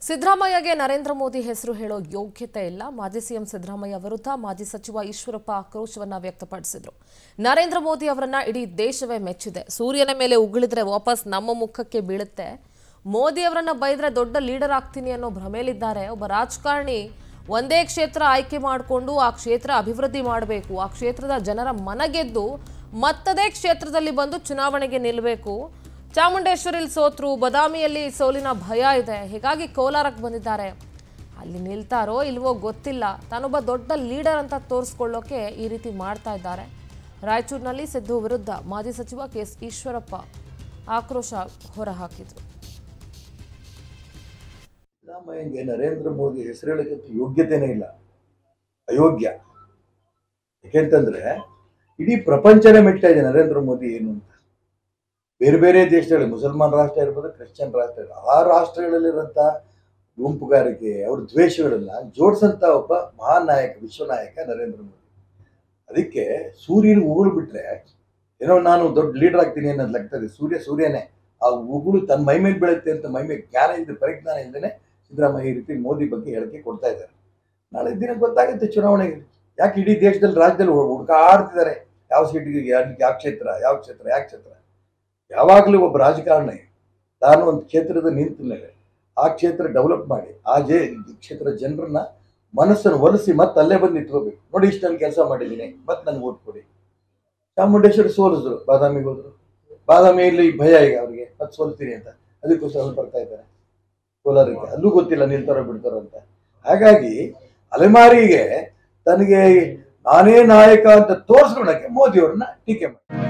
ಸಿದ್ದರಾಮಯ್ಯಗೆ ನರೇಂದ್ರ ಮೋದಿ ಹೆಸರು ಹೇಳೋ ಯೋಗ್ಯತೆ ಇಲ್ಲ ಮಾಜಿ ಸಿಎಂ ಸಿದ್ದರಾಮಯ್ಯ ವಿರುದ್ಧ ಮಾಜಿ ಸಚಿವ ಈಶ್ವರಪ್ಪ ಆಕ್ರೋಶವನ್ನ ವ್ಯಕ್ತಪಡಿಸಿದ್ರು ನರೇಂದ್ರ ಮೋದಿ ಅವರನ್ನ ಇಡೀ ದೇಶವೇ ಮೆಚ್ಚಿದೆ ಸೂರ್ಯನ ಮೇಲೆ ಉಗುಳಿದ್ರೆ ವಾಪಸ್ ನಮ್ಮ ಮುಖಕ್ಕೆ ಬೀಳುತ್ತೆ ಮೋದಿ ಅವರನ್ನ ಬೈದ್ರೆ ದೊಡ್ಡ ಲೀಡರ್ ಆಗ್ತೀನಿ ಅನ್ನೋ ಭ್ರಮೆಯಲ್ಲಿದ್ದಾರೆ ಒಬ್ಬ ರಾಜಕಾರಣಿ ಒಂದೇ ಕ್ಷೇತ್ರ ಆಯ್ಕೆ ಮಾಡಿಕೊಂಡು ಆ ಕ್ಷೇತ್ರ ಅಭಿವೃದ್ಧಿ ಮಾಡಬೇಕು ಆ ಕ್ಷೇತ್ರದ ಜನರ ಮನಗೆದ್ದು ಮತ್ತದೇ ಕ್ಷೇತ್ರದಲ್ಲಿ ಬಂದು ಚುನಾವಣೆಗೆ ನಿಲ್ಲಬೇಕು ಚಾಮುಂಡೇಶ್ವರಿಲಿ ಸೋತ್ರು ಬದಾಮಿಯಲ್ಲಿ ಸೋಲಿನ ಭಯ ಇದೆ ಹೀಗಾಗಿ ಕೋಲಾರಕ್ಕೆ ಬಂದಿದ್ದಾರೆ ಅಲ್ಲಿ ನಿಲ್ತಾರೋ ಇಲ್ವೋ ಗೊತ್ತಿಲ್ಲ ತಾನೊಬ್ಬ ದೊಡ್ಡ ಲೀಡರ್ ಅಂತ ತೋರಿಸ್ಕೊಳ್ಳೋಕೆ ಈ ರೀತಿ ಮಾಡ್ತಾ ಇದ್ದಾರೆ ರಾಯಚೂರಿನಲ್ಲಿ ಸಿದ್ದು ವಿರುದ್ಧ ಮಾಜಿ ಸಚಿವ ಕೆ ಎಸ್ ಈಶ್ವರಪ್ಪ ಆಕ್ರೋಶ ಹೊರಹಾಕಿದ್ರು ಸಿದ್ದರಾಮಯ್ಯಗೆ ನರೇಂದ್ರ ಮೋದಿ ಹೆಸರು ಹೇಳೋಕ್ಕೆ ಯೋಗ್ಯತೆನೇ ಇಲ್ಲ ಅಯೋಗ್ಯ ಯಾಕೆಂತಂದ್ರೆ ಇಡೀ ಪ್ರಪಂಚನೇ ಮೆಟ್ತಾ ಇದೆ ನರೇಂದ್ರ ಮೋದಿ ಏನು ಅಂತ ಬೇರೆ ಬೇರೆ ದೇಶಗಳಲ್ಲಿ ಮುಸಲ್ಮಾನ್ ರಾಷ್ಟ್ರ ಇರ್ಬೋದು ಕ್ರಿಶ್ಚಿಯನ್ ರಾಷ್ಟ್ರ ಇರ್ಬೋದು ಆ ರಾಷ್ಟ್ರಗಳಲ್ಲಿರುವಂಥ ಗುಂಪುಗಾರಿಕೆ ಅವ್ರ ದ್ವೇಷಗಳನ್ನ ಜೋಡಿಸಂತ ಒಬ್ಬ ಮಹಾನ್ ನಾಯಕ ವಿಶ್ವನಾಯಕ ನರೇಂದ್ರ ಮೋದಿ ಅದಕ್ಕೆ ಸೂರ್ಯನ ಉಗುಳು ಬಿಟ್ರೆ ಏನೋ ನಾನು ದೊಡ್ಡ ಲೀಡರ್ ಆಗ್ತೀನಿ ಅನ್ನೋದು ಲೆಕ್ಕದಲ್ಲಿ ಸೂರ್ಯ ಸೂರ್ಯನೇ ಆ ಉಗುಳು ತನ್ನ ಮೈ ಮೇಲೆ ಬೀಳುತ್ತೆ ಅಂತ ಮೈ ಮೇಲೆ ಜ್ಞಾನ ಇಲ್ಲದೆ ಪರಿಜ್ಞಾನ ಇಲ್ಲದೆ ಸಿದ್ದರಾಮಯ್ಯ ಈ ರೀತಿ ಮೋದಿ ಬಗ್ಗೆ ಹೇಳಿಕೆ ಕೊಡ್ತಾ ಇದ್ದಾರೆ ನಾಳೆ ದಿನ ಗೊತ್ತಾಗುತ್ತೆ ಚುನಾವಣೆಗೆ ಯಾಕೆ ಇಡೀ ದೇಶದಲ್ಲಿ ರಾಜ್ಯದಲ್ಲಿ ಹುಡ್- ಹುಡುಕಾಡ್ತಿದ್ದಾರೆ ಯಾವ ಸೀಟಿಗೆ ಯಾವ ಕ್ಷೇತ್ರ ಯಾವ ಕ್ಷೇತ್ರ ಯಾವ ಕ್ಷೇತ್ರ ಯಾವಾಗಲೂ ಒಬ್ಬ ರಾಜಕಾರಣಿ ತಾನು ಒಂದು ಕ್ಷೇತ್ರದ ನಿಂತ ಮೇಲೆ ಆ ಕ್ಷೇತ್ರ ಡೆವಲಪ್ ಮಾಡಿ ಆ ಜೇ ಕ್ಷೇತ್ರದ ಜನರನ್ನ ಮನಸ್ಸನ್ನು ಒಲಿಸಿ ಮತ್ತೆ ಅಲ್ಲೇ ಬಂದು ನಿಂತ್ಕೋಬೇಕು ನೋಡಿ ಇಷ್ಟು ನಾನು ಕೆಲಸ ಮಾಡಿದ್ದೀನಿ ಮತ್ತೆ ನನಗೆ ಓಟ್ ಕೊಡಿ ಚಾಮುಂಡೇಶ್ವರಿ ಸೋಲಿಸಿದ್ರು ಬಾದಾಮಿಗೆ ಹೋದ್ರು ಬಾದಾಮಿಯಲ್ಲಿ ಭಯ ಈಗ ಅವ್ರಿಗೆ ಮತ್ತೆ ಸೋಲ್ತೀನಿ ಅಂತ ಅದಕ್ಕೋಸ್ಕರ ಅಲ್ಲಿ ಬರ್ತಾ ಇದ್ದಾರೆ ಕೋಲಾರಕ್ಕೆ ಅಲ್ಲೂ ಗೊತ್ತಿಲ್ಲ ನಿಲ್ತಾರೋ ಬಿಡ್ತಾರೋ ಅಂತ ಹಾಗಾಗಿ ಅಲೆಮಾರಿಗೆ ತನಗೆ ನಾನೇ ನಾಯಕ ಅಂತ ತೋರಿಸ್ಕೊಳಕ್ಕೆ ಮೋದಿಯವ್ರನ್ನ ಟೀಕೆ ಮಾಡಿ